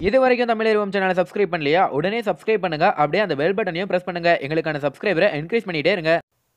இது வரைக்கும் தமிழ் சேனலை சப்ஸ்கிரைப் பண்ணலையா உடனே சப்ஸ்கிரைப் பண்ணுங்க அப்படியே அந்த பெல் பட்டனையும் பிரஸ் பண்ணுங்க எங்களுக்கான சப்ஸ்கிரைபரை என்கரேஜ் பண்ணிட்டே இருங்க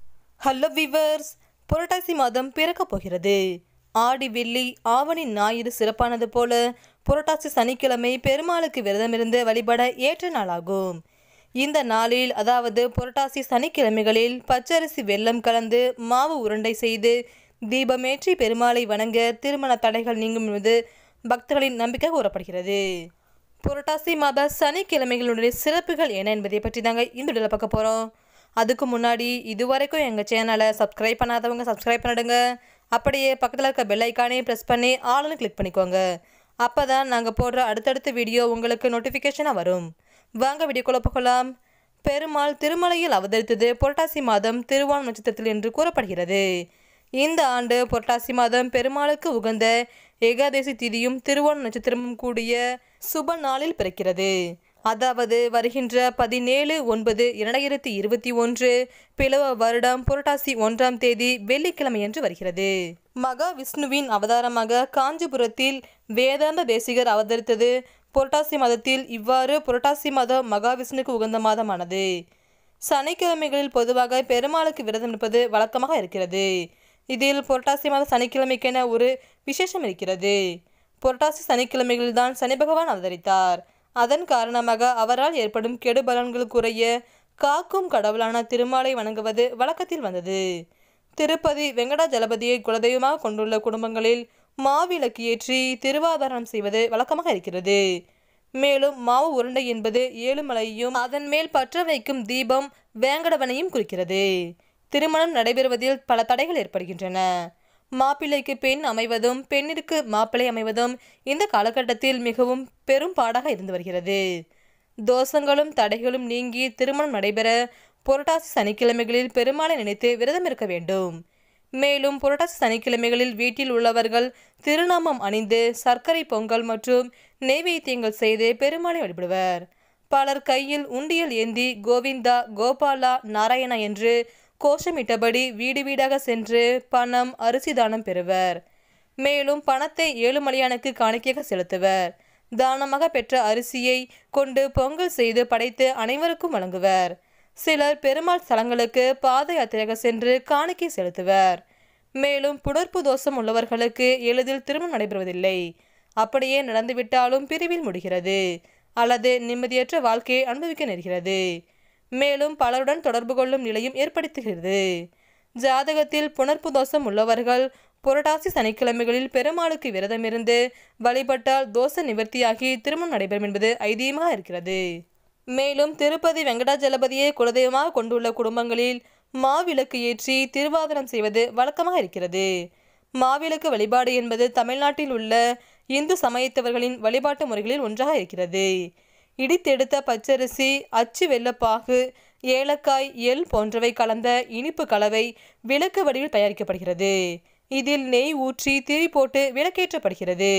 ஹலோ விவர்ஸ் புரட்டாசி மாதம் பிறக்கப் போகிறது ஆடி வெள்ளி ஆவணி ஞாயிறு சிறப்பானது போல புரட்டாசி சனிக்கிழமை பெருமாளுக்கு விரதமிருந்து வழிபட ஏற்ற நாளாகும் இந்த நாளில் அதாவது புரட்டாசி சனிக்கிழமைகளில் பச்சரிசி வெல்லம் கலந்து மாவு உருண்டை செய்து தீபமேற்றி பெருமாளை வணங்க திருமண தடைகள் நீங்கும் என்பது பக்தர்களின் நம்பிக்கை கூறப்படுகிறது புரட்டாசி மாத சனிக்கிழமைகளுடைய சிறப்புகள் என்ன என்பதை பற்றி தாங்க இந்த வீடியோவில் பார்க்க போகிறோம் அதுக்கு முன்னாடி இதுவரைக்கும் எங்கள் சேனலை சப்ஸ்கிரைப் பண்ணாதவங்க சப்ஸ்கிரைப் பண்ணிடுங்க அப்படியே பக்கத்தில் இருக்க பெல் ஐக்கானே ப்ரெஸ் பண்ணி ஆளுன்னு கிளிக் பண்ணிக்கோங்க அப்போ தான் நாங்கள் போடுற அடுத்தடுத்த வீடியோ உங்களுக்கு நோட்டிஃபிகேஷனாக வரும் வாங்க வீடியோக்குள்ளே போகலாம் பெருமாள் திருமலையில் அவதரித்தது புரட்டாசி மாதம் திருவான் நட்சத்திரத்தில் என்று கூறப்படுகிறது இந்த ஆண்டு புரட்டாசி மாதம் பெருமாளுக்கு உகந்த ஏகாதசி திதியும் திருவோண நட்சத்திரமும் கூடிய சுப நாளில் பிறக்கிறது அதாவது வருகின்ற பதினேழு ஒன்பது இரண்டாயிரத்தி இருபத்தி ஒன்று பிளவ வருடம் புரட்டாசி ஒன்றாம் தேதி வெள்ளிக்கிழமை என்று வருகிறது மகா விஷ்ணுவின் அவதாரமாக காஞ்சிபுரத்தில் வேதாந்த தேசிகர் அவதரித்தது புரட்டாசி மாதத்தில் இவ்வாறு புரட்டாசி மாதம் மகாவிஷ்ணுக்கு உகந்த மாதமானது சனிக்கிழமைகளில் பொதுவாக பெருமாளுக்கு விரதம் இருப்பது வழக்கமாக இருக்கிறது இதில் புரட்டாசி மாத சனிக்கிழமைக்கென ஒரு விசேஷம் இருக்கிறது புரட்டாசி சனிக்கிழமைகளில் தான் சனி பகவான் அவதரித்தார் அதன் காரணமாக அவரால் ஏற்படும் கெடுபலன்களுக்குரிய காக்கும் கடவுளான திருமாலை வணங்குவது வழக்கத்தில் வந்தது திருப்பதி வெங்கடாஜலபதியை குலதெய்வமாக கொண்டுள்ள குடும்பங்களில் மாவிளக்கு ஏற்றி திருவாதாரம் செய்வது வழக்கமாக இருக்கிறது மேலும் மாவு உருண்டை என்பது ஏழுமலையும் அதன் மேல் பற்ற வைக்கும் தீபம் வேங்கடவனையும் குறிக்கிறது திருமணம் நடைபெறுவதில் பல தடைகள் ஏற்படுகின்றன மாப்பிள்ளைக்கு பெண் அமைவதும் பெண்ணிற்கு மாப்பிள்ளை அமைவதும் இந்த காலகட்டத்தில் மிகவும் பெரும் பாடாக இருந்து வருகிறது தோஷங்களும் தடைகளும் நீங்கி திருமணம் நடைபெற புரட்டாசி சனிக்கிழமைகளில் பெருமாளை நினைத்து விரதம் இருக்க வேண்டும் மேலும் புரட்டாசி சனிக்கிழமைகளில் வீட்டில் உள்ளவர்கள் திருநாமம் அணிந்து சர்க்கரை பொங்கல் மற்றும் நெய்வேத்தியங்கள் செய்து பெருமாளை வழிபடுவர் பலர் கையில் உண்டியல் ஏந்தி கோவிந்தா கோபாலா நாராயணா என்று கோஷமிட்டபடி வீடு வீடாக சென்று பணம் அரிசி தானம் பெறுவர் மேலும் பணத்தை ஏழுமலையானுக்கு காணிக்கையாக செலுத்துவர் தானமாக பெற்ற அரிசியை கொண்டு பொங்கல் செய்து படைத்து அனைவருக்கும் வழங்குவர் சிலர் பெருமாள் ஸ்தலங்களுக்கு பாத யாத்திரையாக சென்று காணிக்கை செலுத்துவர் மேலும் புணர்ப்பு தோஷம் உள்ளவர்களுக்கு எளிதில் திருமணம் நடைபெறுவதில்லை அப்படியே நடந்துவிட்டாலும் பிரிவில் முடிகிறது அல்லது நிம்மதியற்ற வாழ்க்கையை அனுபவிக்க நேர்கிறது மேலும் பலருடன் தொடர்பு கொள்ளும் நிலையும் ஏற்படுத்துகிறது ஜாதகத்தில் புணர்ப்பு தோஷம் உள்ளவர்கள் புரட்டாசி சனிக்கிழமைகளில் பெருமாளுக்கு விரதமிருந்து வழிபட்டால் தோஷ நிவர்த்தியாகி திருமணம் நடைபெறும் என்பது ஐதீகமாக இருக்கிறது மேலும் திருப்பதி வெங்கடாஜலபதியை குலதெய்வமாக கொண்டுள்ள குடும்பங்களில் மாவிளக்கு ஏற்றி திருவாதிரம் செய்வது வழக்கமாக இருக்கிறது மாவிளக்கு வழிபாடு என்பது தமிழ்நாட்டில் உள்ள இந்து சமயத்தவர்களின் வழிபாட்டு முறைகளில் ஒன்றாக இருக்கிறது இடித்தெடுத்த பச்சரிசி அச்சு வெள்ளப்பாகு ஏலக்காய் எள் போன்றவை கலந்த இனிப்பு கலவை விளக்கு வடிவில் தயாரிக்கப்படுகிறது இதில் நெய் ஊற்றி திரி போட்டு விளக்கேற்றப்படுகிறது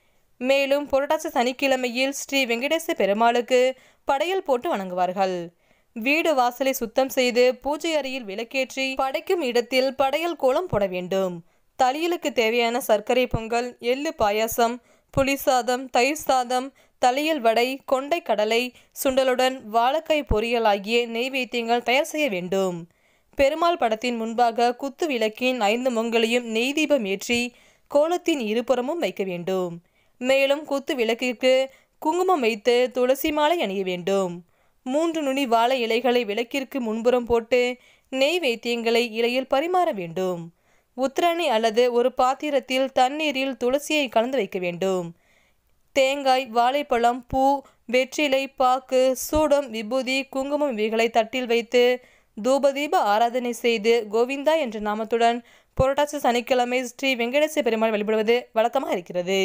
மேலும் புரட்டாசி சனிக்கிழமையில் ஸ்ரீ வெங்கடேச பெருமாளுக்கு படையல் போட்டு வணங்குவார்கள் வீடு வாசலை சுத்தம் செய்து பூஜை அறையில் விளக்கேற்றி படைக்கும் இடத்தில் படையல் கோலம் போட வேண்டும் தளியலுக்கு தேவையான சர்க்கரை பொங்கல் எள்ளு பாயாசம் புளி சாதம் தயிர் சாதம் தலையல் வடை கொண்டை கடலை சுண்டலுடன் வாழைக்காய் பொரியல் ஆகிய நெய்வேத்தியங்கள் தயார் செய்ய வேண்டும் பெருமாள் படத்தின் முன்பாக குத்து விளக்கின் ஐந்து மொங்களையும் நெய் தீபம் ஏற்றி கோலத்தின் இருபுறமும் வைக்க வேண்டும் மேலும் குத்து விளக்கிற்கு குங்குமம் வைத்து துளசி மாலை அணிய வேண்டும் மூன்று நுனி வாழை இலைகளை விளக்கிற்கு முன்புறம் போட்டு நெய் வைத்தியங்களை இலையில் பரிமாற வேண்டும் உத்திரணி அல்லது ஒரு பாத்திரத்தில் தண்ணீரில் துளசியை கலந்து வைக்க வேண்டும் தேங்காய் வாழைப்பழம் பூ வெற்றிலை பாக்கு சூடம் விபூதி குங்குமம் இவைகளை தட்டில் வைத்து தூபதீப ஆராதனை செய்து கோவிந்தா என்ற நாமத்துடன் புரட்டாசி சனிக்கிழமை ஸ்ரீ வெங்கடேச பெருமாள் வழிபடுவது வழக்கமாக இருக்கிறது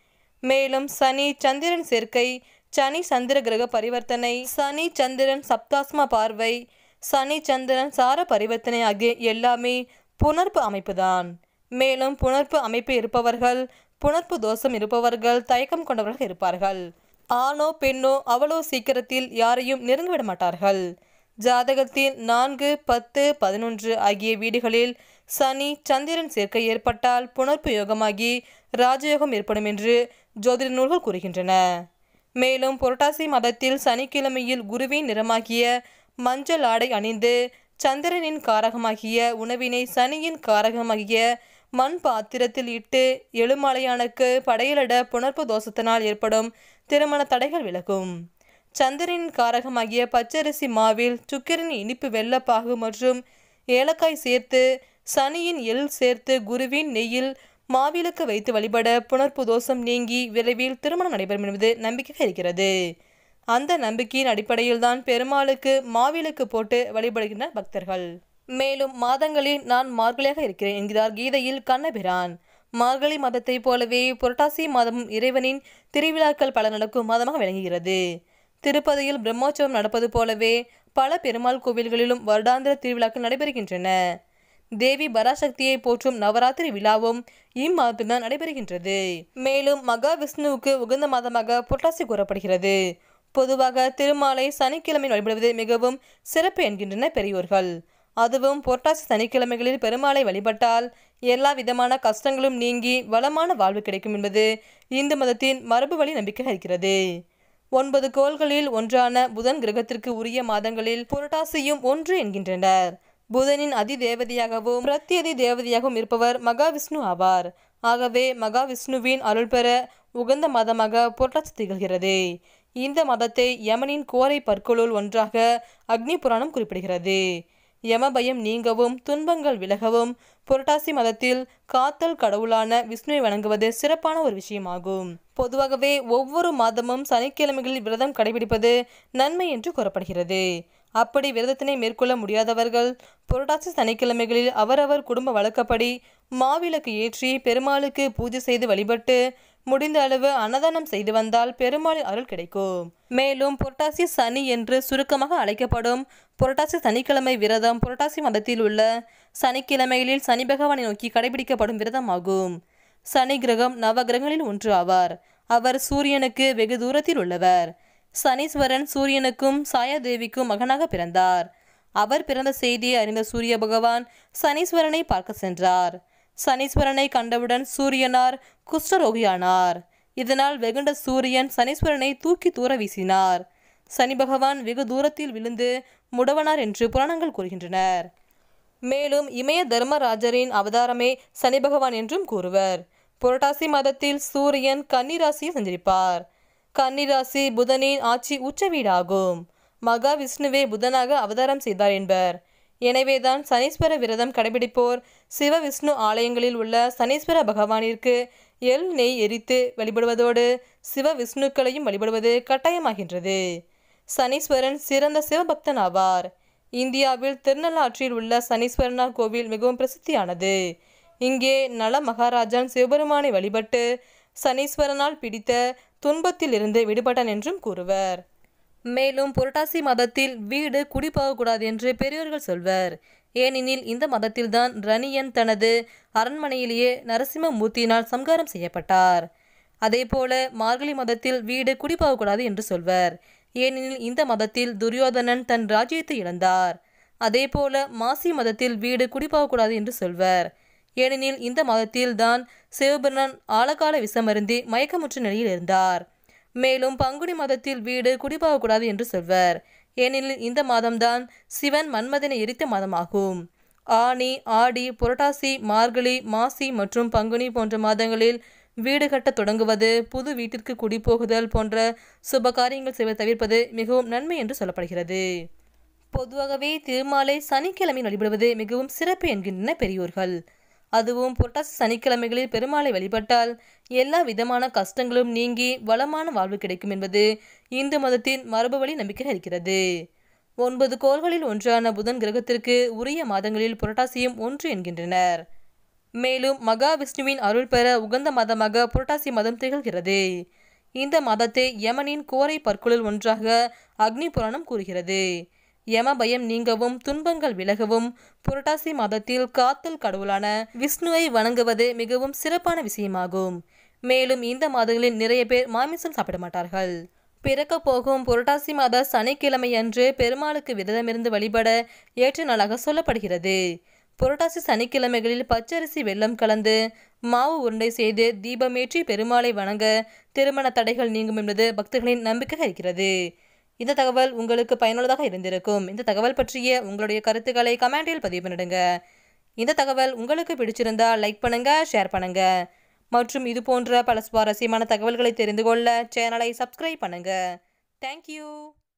மேலும் சனி சந்திரன் சேர்க்கை சனி சந்திர கிரக பரிவர்த்தனை சனி சந்திரன் சப்தாஸ்மா பார்வை சனி சந்திரன் சார பரிவர்த்தனை ஆகிய எல்லாமே புணர்ப்பு அமைப்புதான் மேலும் புணர்ப்பு அமைப்பு இருப்பவர்கள் புணர்ப்பு தோஷம் இருப்பவர்கள் தயக்கம் கொண்டவர்கள் இருப்பார்கள் ஆணோ பெண்ணோ அவ்வளோ சீக்கிரத்தில் யாரையும் நெருங்கிவிட மாட்டார்கள் ஜாதகத்தில் நான்கு பத்து பதினொன்று ஆகிய வீடுகளில் சனி சந்திரன் சேர்க்கை ஏற்பட்டால் புணர்ப்பு யோகமாகி ராஜயோகம் ஏற்படும் என்று ஜோதிட நூல்கள் கூறுகின்றன மேலும் புரட்டாசி மதத்தில் சனிக்கிழமையில் குருவின் நிறமாகிய மஞ்சள் ஆடை அணிந்து சந்திரனின் காரகமாகிய உணவினை சனியின் காரகமாகிய மண் பாத்திரத்தில் இட்டு எழுமலையானுக்கு படையலிட புணர்ப்பு தோஷத்தினால் ஏற்படும் திருமண தடைகள் விலகும் சந்திரனின் காரகமாகிய பச்சரிசி மாவில் சுக்கிரின் இனிப்பு வெள்ளப்பாகு மற்றும் ஏலக்காய் சேர்த்து சனியின் எள் சேர்த்து குருவின் நெய்யில் மாவிளக்கு வைத்து வழிபட புணர்ப்பு தோஷம் நீங்கி விரைவில் திருமணம் நடைபெறும் என்பது நம்பிக்கை இருக்கிறது அந்த நம்பிக்கையின் அடிப்படையில் தான் பெருமாளுக்கு மாவிளக்கு போட்டு வழிபடுகின்ற பக்தர்கள் மேலும் மாதங்களில் நான் மார்கழியாக இருக்கிறேன் என்கிறார் கீதையில் கண்ணபிரான் மார்கழி மதத்தைப் போலவே புரட்டாசி மாதமும் இறைவனின் திருவிழாக்கள் பல நடக்கும் மாதமாக விளங்குகிறது திருப்பதியில் பிரம்மோற்சவம் நடப்பது போலவே பல பெருமாள் கோவில்களிலும் வருடாந்திர திருவிழாக்கள் நடைபெறுகின்றன தேவி பராசக்தியை போற்றும் நவராத்திரி விழாவும் இம்மாதத்தில்தான் நடைபெறுகின்றது மேலும் மகா விஷ்ணுவுக்கு உகந்த மாதமாக புரட்டாசி கூறப்படுகிறது பொதுவாக திருமாலை சனிக்கிழமை வழிபடுவது மிகவும் சிறப்பு என்கின்றன பெரியோர்கள் அதுவும் புரட்டாசி சனிக்கிழமைகளில் பெருமாளை வழிபட்டால் எல்லா விதமான கஷ்டங்களும் நீங்கி வளமான வாழ்வு கிடைக்கும் என்பது இந்து மதத்தின் மரபு வழி நம்பிக்கை இருக்கிறது ஒன்பது கோள்களில் ஒன்றான புதன் கிரகத்திற்கு உரிய மாதங்களில் புரட்டாசியும் ஒன்று என்கின்றனர் புதனின் அதி தேவதையாகவும் பிரத்யதி தேவதையாகவும் இருப்பவர் மகாவிஷ்ணு ஆவார் ஆகவே மகாவிஷ்ணுவின் அருள் பெற உகந்த மதமாக புரட்டாசி திகழ்கிறது இந்த மதத்தை யமனின் கோரை பற்களுள் ஒன்றாக அக்னி புராணம் குறிப்பிடுகிறது யம பயம் நீங்கவும் துன்பங்கள் விலகவும் புரட்டாசி மதத்தில் காத்தல் கடவுளான விஷ்ணுவை வணங்குவது சிறப்பான ஒரு விஷயமாகும் பொதுவாகவே ஒவ்வொரு மாதமும் சனிக்கிழமைகளில் விரதம் கடைபிடிப்பது நன்மை என்று கூறப்படுகிறது அப்படி விரதத்தினை மேற்கொள்ள முடியாதவர்கள் புரட்டாசி சனிக்கிழமைகளில் அவரவர் குடும்ப வழக்கப்படி மாவிளக்கு ஏற்றி பெருமாளுக்கு பூஜை செய்து வழிபட்டு முடிந்த அளவு அன்னதானம் செய்து வந்தால் பெருமாளின் அருள் கிடைக்கும் மேலும் புரட்டாசி சனி என்று சுருக்கமாக அழைக்கப்படும் புரட்டாசி சனிக்கிழமை விரதம் புரட்டாசி மதத்தில் உள்ள சனிக்கிழமைகளில் சனி பகவானை நோக்கி கடைபிடிக்கப்படும் விரதமாகும் சனி கிரகம் நவகிரகங்களில் ஒன்று ஆவார் அவர் சூரியனுக்கு வெகு தூரத்தில் உள்ளவர் சனீஸ்வரன் சூரியனுக்கும் சாயாதேவிக்கும் மகனாக பிறந்தார் அவர் பிறந்த செய்தியை அறிந்த சூரிய பகவான் சனீஸ்வரனை பார்க்க சென்றார் சனீஸ்வரனை கண்டவுடன் சூரியனார் குஷ்டரோகியானார் இதனால் வெகுண்ட சூரியன் சனீஸ்வரனை தூக்கி தூர வீசினார் சனி பகவான் வெகு தூரத்தில் விழுந்து முடவனார் என்று புராணங்கள் கூறுகின்றனர் மேலும் இமய தர்மராஜரின் அவதாரமே சனி பகவான் என்றும் கூறுவர் புரட்டாசி மாதத்தில் சூரியன் கன்னிராசியில் சஞ்சரிப்பார் கன்னிராசி புதனின் ஆட்சி உச்ச வீடாகும் மகா விஷ்ணுவே புதனாக அவதாரம் செய்தார் என்பர் எனவேதான் சனீஸ்வர விரதம் கடைபிடிப்போர் சிவ விஷ்ணு ஆலயங்களில் உள்ள சனீஸ்வர பகவானிற்கு எள் நெய் எரித்து வழிபடுவதோடு சிவ விஷ்ணுக்களையும் வழிபடுவது கட்டாயமாகின்றது சனீஸ்வரன் சிறந்த சிவபக்தன் ஆவார் இந்தியாவில் திருநள்ளாற்றில் உள்ள சனீஸ்வரனார் கோவில் மிகவும் பிரசித்தியானது இங்கே நல மகாராஜன் சிவபெருமானை வழிபட்டு சனீஸ்வரனால் பிடித்த துன்பத்திலிருந்து விடுபட்டான் என்றும் கூறுவர் மேலும் புரட்டாசி மதத்தில் வீடு குடிபோகக்கூடாது என்று பெரியோர்கள் சொல்வர் ஏனெனில் இந்த மதத்தில்தான் ரணியன் தனது அரண்மனையிலேயே நரசிம்மமூர்த்தியினால் சம்காரம் செய்யப்பட்டார் அதேபோல மார்கழி மதத்தில் வீடு குடிபோகக்கூடாது என்று சொல்வர் ஏனெனில் இந்த மதத்தில் துரியோதனன் தன் ராஜ்யத்தை இழந்தார் அதேபோல மாசி மதத்தில் வீடு குடிபோகக்கூடாது என்று சொல்வர் ஏனெனில் இந்த மதத்தில் தான் சிவபெருமன் ஆழகால விஷமருந்தி மயக்கமுற்ற நிலையில் இருந்தார் மேலும் பங்குனி மதத்தில் வீடு குடிபோகக்கூடாது என்று சொல்வர் ஏனெனில் இந்த மாதம்தான் சிவன் மன்மதனை எரித்த மாதமாகும் ஆனி ஆடி புரட்டாசி மார்கழி மாசி மற்றும் பங்குனி போன்ற மாதங்களில் வீடு கட்டத் தொடங்குவது புது வீட்டிற்கு குடிபோகுதல் போன்ற சுப காரியங்கள் செய்வதை தவிர்ப்பது மிகவும் நன்மை என்று சொல்லப்படுகிறது பொதுவாகவே திருமாலை சனிக்கிழமை வழிபடுவது மிகவும் சிறப்பு என்கின்றன பெரியோர்கள் அதுவும் புரட்டாசி சனிக்கிழமைகளில் பெருமாளை வழிபட்டால் எல்லா விதமான கஷ்டங்களும் நீங்கி வளமான வாழ்வு கிடைக்கும் என்பது இந்து மதத்தின் மரபு வழி நம்பிக்கை இருக்கிறது ஒன்பது கோள்களில் ஒன்றான புதன் கிரகத்திற்கு உரிய மாதங்களில் புரட்டாசியும் ஒன்று என்கின்றனர் மேலும் மகாவிஷ்ணுவின் அருள் பெற உகந்த மதமாக புரட்டாசி மதம் திகழ்கிறது இந்த மதத்தை யமனின் கோரை பற்களுள் ஒன்றாக அக்னி புராணம் கூறுகிறது யம பயம் நீங்கவும் துன்பங்கள் விலகவும் புரட்டாசி மாதத்தில் காத்தல் கடவுளான விஷ்ணுவை வணங்குவது மிகவும் சிறப்பான விஷயமாகும் மேலும் இந்த மாதங்களில் நிறைய பேர் மாமிசம் சாப்பிட மாட்டார்கள் பிறக்க போகும் புரட்டாசி மாத சனிக்கிழமை அன்று பெருமாளுக்கு விரதமிருந்து வழிபட ஏற்ற நாளாக சொல்லப்படுகிறது புரட்டாசி சனிக்கிழமைகளில் பச்சரிசி வெல்லம் கலந்து மாவு உருண்டை செய்து தீபமேற்றி பெருமாளை வணங்க திருமண தடைகள் நீங்கும் என்பது பக்தர்களின் நம்பிக்கை இருக்கிறது இந்த தகவல் உங்களுக்கு பயனுள்ளதாக இருந்திருக்கும் இந்த தகவல் பற்றிய உங்களுடைய கருத்துக்களை கமெண்டில் பதிவு பண்ணிடுங்க இந்த தகவல் உங்களுக்கு பிடிச்சிருந்தா லைக் பண்ணுங்க ஷேர் பண்ணுங்க மற்றும் இது போன்ற பல சுவாரஸ்யமான தகவல்களை தெரிந்து கொள்ள சேனலை சப்ஸ்கிரைப் பண்ணுங்க தேங்க்யூ